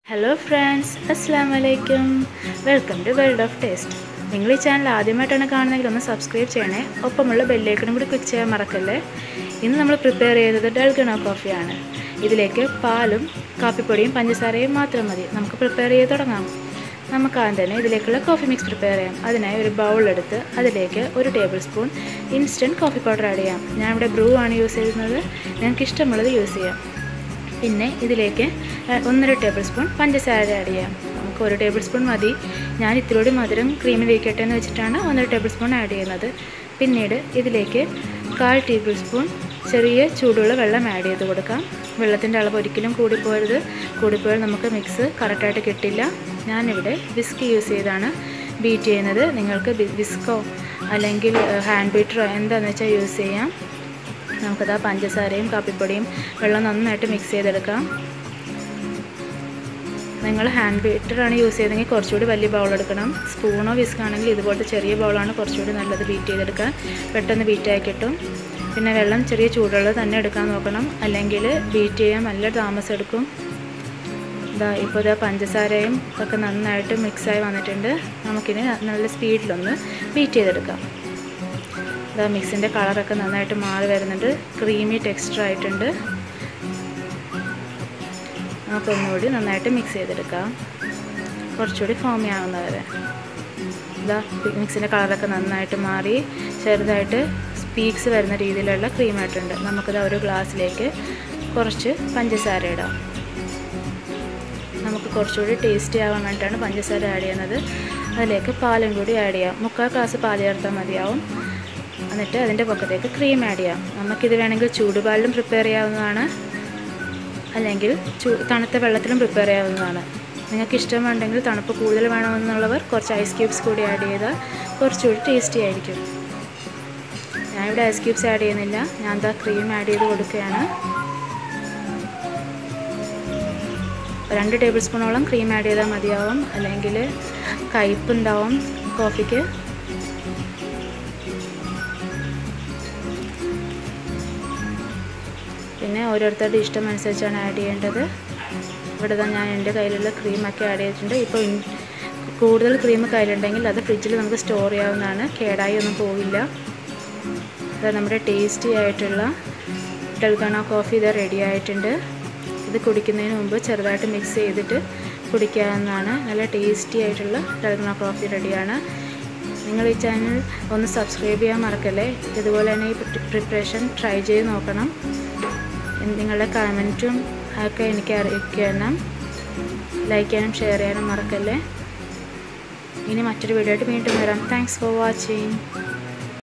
hello friends അസ്സാം വലൈക്കും welcome to world of taste നിങ്ങൾ ഈ ചാനൽ ആദ്യമായിട്ടാണ് കാണുന്നതെങ്കിൽ ഒന്ന് സബ്സ്ക്രൈബ് ചെയ്യണേ ഒപ്പമുള്ള ബെല്ലൈക്കണും കൂടി ക്ലിക്ക് ചെയ്യാൻ മറക്കല്ലേ ഇന്ന് നമ്മൾ പ്രിപ്പയർ ചെയ്തത് ഡൽഗണ കോഫിയാണ് ഇതിലേക്ക് പാലും കാപ്പിപ്പൊടിയും പഞ്ചസാരയും മാത്രം മതി നമുക്ക് പ്രിപ്പയർ ചെയ്ത് തുടങ്ങാം നമുക്ക് ആദ്യം തന്നെ ഇതിലേക്കുള്ള കോഫി മിക്സ് പ്രിപ്പയർ ചെയ്യാം അതിനായി ഒരു ബൗളെടുത്ത് അതിലേക്ക് ഒരു tablespoon instant coffee powder add ചെയ്യാം ഞാൻ ഇവിടെ ബ്രൂ ആണ് യൂസ് ചെയ്യുന്നത് നിങ്ങൾക്ക് ഇഷ്ടമുള്ളത് യൂസ് ചെയ്യാം പിന്നെ ഇതിലേക്ക് ഏഹ്, ഒന്നര ടേബിൾ സ്പൂൺ പഞ്ചസാര ആഡ് ചെയ്യാം നമുക്ക് ഒരു ടേബിൾ സ്പൂൺ മതി ഞാൻ ഇത്തിരി മധുരം ക്രീമിൽ ഇരിക്കട്ടെ എന്ന് വെച്ചിട്ടാണ് ഒന്നര ടേബിൾ സ്പൂൺ ആഡ് ചെയ്യുന്നത് പിന്നീട് ഇതിലേക്ക് കാൽ ടേബിൾ സ്പൂൺ ചെറിയ ചൂടുള്ള വെള്ളം ആഡ് ചെയ്ത് കൊടുക്കാം വെള്ളത്തിൻ്റെ അളവ് ഒരിക്കലും കൂടിപ്പോരുത് കൂടിപ്പോയാൽ നമുക്ക് മിക്സ് കറക്റ്റായിട്ട് കിട്ടില്ല ഞാനിവിടെ വിസ്ക് യൂസ് ചെയ്താണ് ബീറ്റ് ചെയ്യുന്നത് നിങ്ങൾക്ക് ബി- വിസ്കോ അല്ലെങ്കിൽ ഹാൻഡ് ബീറ്ററോ എന്താണെന്ന് വെച്ചാൽ യൂസ് ചെയ്യാം നമുക്കത് ആ പഞ്ചസാരയും കാപ്പിപ്പൊടിയും വെള്ളം നന്നായിട്ട് മിക്സ് ചെയ്തെടുക്കാം നിങ്ങൾ ഹാൻഡ് ബീറ്ററാണ് യൂസ് ചെയ്തതെങ്കിൽ കുറച്ചുകൂടി വലിയ ബൗൾ എടുക്കണം സ്പൂണോ വിസ്ക് ആണെങ്കിൽ ഇതുപോലത്തെ ചെറിയ ബൗളാണ് കുറച്ചുകൂടി നല്ലത് ബീറ്റ് ചെയ്തെടുക്കാൻ പെട്ടെന്ന് ബീറ്റായി കിട്ടും പിന്നെ വെള്ളം ചെറിയ ചൂടുള്ളത് തന്നെ എടുക്കാൻ നോക്കണം അല്ലെങ്കിൽ ബീറ്റ് ചെയ്യാൻ നല്ല താമസം എടുക്കും ഇതാ ഇപ്പോൾ ഇതാ പഞ്ചസാരയും ഒക്കെ നന്നായിട്ട് മിക്സായി വന്നിട്ടുണ്ട് നമുക്കിനി നല്ല സ്പീഡിലൊന്ന് ബീറ്റ് ചെയ്തെടുക്കാം ഇതാ മിക്സിൻ്റെ കളറൊക്കെ നന്നായിട്ട് മാറി വരുന്നുണ്ട് ക്രീമി ടെക്സ്ചർ ആയിട്ടുണ്ട് നമുക്കൊന്നുകൂടി നന്നായിട്ട് മിക്സ് ചെയ്തെടുക്കാം കുറച്ചുകൂടി ഫോമി ആവുന്നവരെ ഇതാ മിക്സിൻ്റെ കളറൊക്കെ നന്നായിട്ട് മാറി ചെറുതായിട്ട് സ്പീക്സ് വരുന്ന രീതിയിലുള്ള ക്രീമായിട്ടുണ്ട് നമുക്കിത് ഒരു ഗ്ലാസ്സിലേക്ക് കുറച്ച് പഞ്ചസാര ഇടാം നമുക്ക് കുറച്ചുകൂടി ടേസ്റ്റി ആവാൻ വേണ്ടിയിട്ടാണ് പഞ്ചസാര ആഡ് ചെയ്യുന്നത് അതിലേക്ക് പാലും കൂടി ആഡ് ചെയ്യാം മുക്കാൽ ഗ്ലാസ് പാൽ ചേർത്താൽ മതിയാവും എന്നിട്ട് അതിൻ്റെ പക്കത്തേക്ക് ക്രീം ആഡ് ചെയ്യാം നമുക്കിത് വേണമെങ്കിൽ ചൂടുപാലിലും പ്രിപ്പയർ ചെയ്യാവുന്നതാണ് അല്ലെങ്കിൽ ചൂ തണുത്ത വെള്ളത്തിലും പ്രിപ്പയർ ചെയ്യാവുന്നതാണ് നിങ്ങൾക്ക് ഇഷ്ടമുണ്ടെങ്കിൽ തണുപ്പ് കൂടുതൽ വേണമെന്നുള്ളവർ കുറച്ച് ഐസ് ക്യൂബ്സ് കൂടി ആഡ് ചെയ്താൽ കുറച്ചുകൂടി ടേസ്റ്റി ആയിരിക്കും ഞാനിവിടെ ഐസ് ക്യൂബ്സ് ആഡ് ചെയ്യുന്നില്ല ഞാൻ എന്താ ക്രീം ആഡ് ചെയ്ത് കൊടുക്കുകയാണ് രണ്ട് ടേബിൾ സ്പൂണോളം ക്രീം ആഡ് ചെയ്താൽ മതിയാവും അല്ലെങ്കിൽ കയ്പുണ്ടാവും കോഫിക്ക് പിന്നെ ഓരോരുത്തരുടെ ഇഷ്ടം അനുസരിച്ചാണ് ആഡ് ചെയ്യേണ്ടത് ഇവിടെ തന്നെ ഞാൻ എൻ്റെ കയ്യിലുള്ള ക്രീമൊക്കെ ആഡ് ചെയ്തിട്ടുണ്ട് ഇപ്പോൾ ഇൻ- കൂടുതൽ ക്രീം കയ്യിലുണ്ടെങ്കിൽ അത് ഫ്രിഡ്ജിൽ നമുക്ക് സ്റ്റോർ ചെയ്യാവുന്നതാണ് കേടായി ഒന്നും പോവില്ല ഇത് നമ്മുടെ ടേസ്റ്റി ആയിട്ടുള്ള ഡൽഗണ കോഫി ഇത് റെഡി ആയിട്ടുണ്ട് ഇത് കുടിക്കുന്നതിന് മുമ്പ് ചെറുതായിട്ട് മിക്സ് ചെയ്തിട്ട് കുടിക്കാവുന്നതാണ് നല്ല ടേസ്റ്റി ആയിട്ടുള്ള ഡൽഗണ കോഫി റെഡിയാണ് നിങ്ങൾ ഈ ചാനൽ ഒന്ന് സബ്സ്ക്രൈബ് ചെയ്യാൻ മറക്കല്ലേ ഇതുപോലെ തന്നെ ഈ പ്രിപ്പറേഷൻ ട്രൈ ചെയ്ത് നോക്കണം നിങ്ങളുടെ കമൻറ്റും ഒക്കെ എനിക്ക് അറിയിക്കണം ലൈക്ക് ചെയ്യാനും ഷെയർ ചെയ്യാനും മറക്കല്ലേ ഇനി മറ്റൊരു വീഡിയോ ആയിട്ട് വീണ്ടും വരാം താങ്ക്സ് ഫോർ വാച്ചിങ്